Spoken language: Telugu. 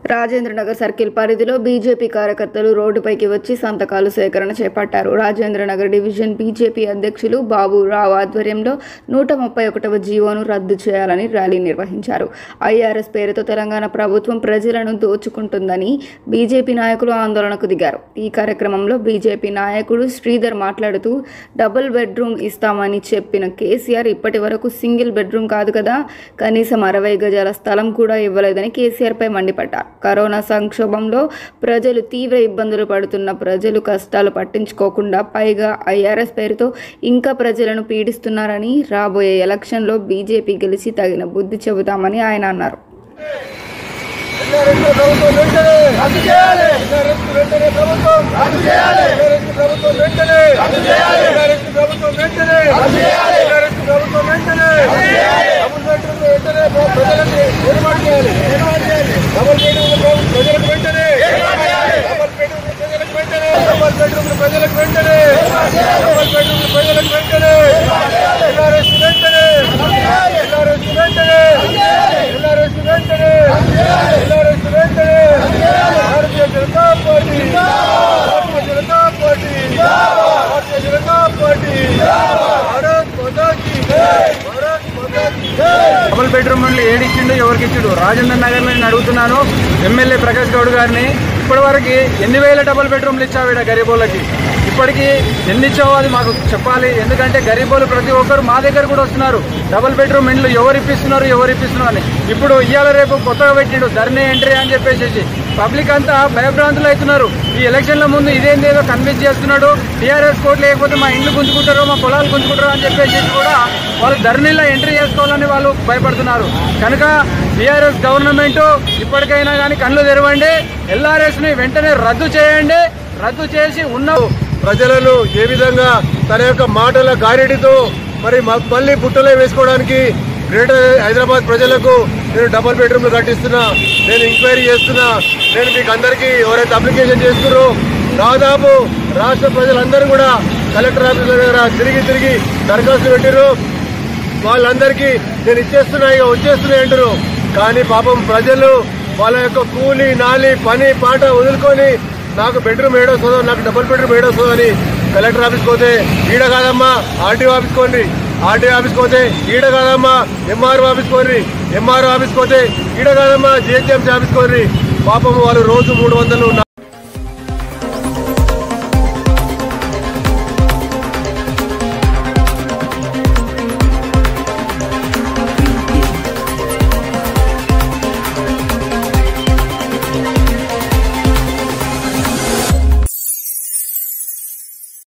రాజేంద్రనగర్ సర్కిల్ పరిధిలో బీజేపీ కార్యకర్తలు రోడ్డుపైకి వచ్చి సంతకాలు సేకరణ చేపట్టారు రాజేంద్రనగర్ డివిజన్ బీజేపీ అధ్యక్షులు బాబు రావు ఆధ్వర్యంలో నూట ముప్పై ఒకటవ జీవోను రద్దు చేయాలని ర్యాలీ నిర్వహించారు ఐఆర్ఎస్ పేరుతో తెలంగాణ ప్రభుత్వం ప్రజలను దోచుకుంటుందని బీజేపీ నాయకులు ఆందోళనకు దిగారు ఈ కార్యక్రమంలో బీజేపీ నాయకుడు శ్రీధర్ మాట్లాడుతూ డబుల్ బెడ్రూమ్ ఇస్తామని చెప్పిన కేసీఆర్ ఇప్పటి వరకు సింగిల్ బెడ్రూమ్ కాదు కదా కనీసం అరవై గజాల స్థలం కూడా ఇవ్వలేదని కేసీఆర్ పై మండిపడ్డారు కరోనా సంక్షోభంలో ప్రజలు తీవ్ర ఇబ్బందులు పడుతున్న ప్రజలు కష్టాలు పట్టించుకోకుండా పైగా ఐఆర్ఎస్ పేరుతో ఇంకా ప్రజలను పీడిస్తున్నారని రాబోయే ఎలక్షన్లో బీజేపీ గెలిచి తగిన బుద్ధి చెబుతామని ఆయన అన్నారు ఎల్లారెడ్డి ప్రభుత్వం వెంటనే రద్దు చేయాలి ఎల్లారెడ్డి వెంటనే ప్రభుత్వం రద్దు చేయాలి ఎల్లారెడ్డి ప్రభుత్వం వెంటనే రద్దు చేయాలి ఎల్లారెడ్డి ప్రభుత్వం వెంటనే రద్దు చేయాలి ఎల్లారెడ్డి ప్రభుత్వం వెంటనే రద్దు చేయాలి డబుల్ బెడ్రూమ్ వెంటనే ప్రజలకు ఏర్పాటు చేయాలి ఏర్పాటు చేయాలి డబుల్ బెడ్రూమ్ ప్రజలకు వెంటనే ఏర్పాటు చేయాలి డబుల్ బెడ్రూమ్ ప్రజలకు వెంటనే డబుల్ బెడ్రూమ్ ప్రజలకు వెంటనే డబుల్ బెడ్రూమ్ ప్రజలకు వెంటనే ఎల్లారెడ్డి వెంటనే ఎల్లారెడ్డి వెంటనే ఎల్లారెడ్డి వెంటనే ఎల్లారెడ్డి వెంటనే Bharatiya Janata party Bharatiya Janata party Bharatiya Janata party Bharat Mata కీ భారత్ మాతా కీ డబుల్ బెడ్రూమ్ నుండి ఏడు ఇచ్చిండు ఎవరికి ఇచ్చిండు రాజేంద్ర నగర్ లో నేను అడుగుతున్నాను ఎమ్మెల్యే ప్రకాష్ గౌడ్ గారిని ఇప్పటివరకు ఎన్ని వేల డబుల్ బెడ్రూమ్లు ఇచ్చావు ఈడ గరీబోళ్ళకి ఇప్పటికీ ఎన్ని ఇచ్చావో అది మాకు చెప్పాలి ఎందుకంటే గరీబోలు ప్రతి ఒక్కరు మా దగ్గర కూడా వస్తున్నారు డబుల్ బెడ్రూమ్ ఇండ్లు ఎవరు ఇప్పిస్తున్నారు ఎవరు ఇప్పిస్తున్నారు అని ఇప్పుడు ఇవాళ రేపు కొత్తగా పెట్టిండు ధరణి ఎంట్రీ అని చెప్పేసి పబ్లిక్ అంతా భయభ్రాంతులు అవుతున్నారు ఈ ఎలక్షన్ల ముందు ఇదేంది ఏదో కన్విన్స్ చేస్తున్నాడు టీఆర్ఎస్ కోట్ లేకపోతే మా ఇండ్లు గుంజుకుంటారు మా పొలాలు గుంజుకుంటారు అని చెప్పేసి కూడా వాళ్ళు ధరణిలో ఎంట్రీ చేసుకోవాలని వాళ్ళు భయపడుతున్నారు కనుక టీఆర్ఎస్ గవర్నమెంట్ ఇప్పటికైనా కానీ కళ్ళు తెరవండి ఎల్ఆర్ఎస్ ని వెంటనే రద్దు చేయండి రద్దు చేసి ఉన్న ప్రజలను ఏ విధంగా తన యొక్క మాటల గారెడితో మరి మ- మళ్ళీ బుట్టలో వేసుకోవడానికి గ్రేటర్ హైదరాబాద్ ప్రజలకు నేను డబుల్ బెడ్రూమ్లు కట్టిస్తున్నా నేను ఎంక్వైరీ చేస్తున్నా నేను మీకు అందరికీ ఎవరైతే అప్లికేషన్ చేస్తున్నారో దాదాపు రాష్ట్ర ప్రజలందరూ కూడా కలెక్టర్ ఆఫీసుల దగ్గర తిరిగి తిరిగి దరఖాస్తు పెట్టిరు వాళ్ళందరికీ నేను ఇచ్చేస్తున్నా ఇక వచ్చేస్తున్నాయి అంటారు కానీ పాపం ప్రజలు వాళ్ళ యొక్క కూలి నాలి పని పాట వదులుకొని నాకు బెడ్రూమ్ ఏడొస్తుందో నాకు డబుల్ బెడ్రూమ్ ఏడొస్తుందో అని కలెక్టర్ ఆఫీస్కి పోతే ఈడ కాదమ్మా ఆర్టీఓ ఆఫీస్కి పోండి ఆర్టీఓ ఆఫీస్కి పోతే ఈడ కాదమ్మా ఎంఆర్ఓ ఆఫీస్కి పోండి ఎంఆర్ఓ ఆఫీస్కి పోతే ఈడ కాదమ్మా జిహెచ్ఎంసీ ఆఫీస్కి పోండి పాపం వాళ్ళు రోజు మూడు వందలు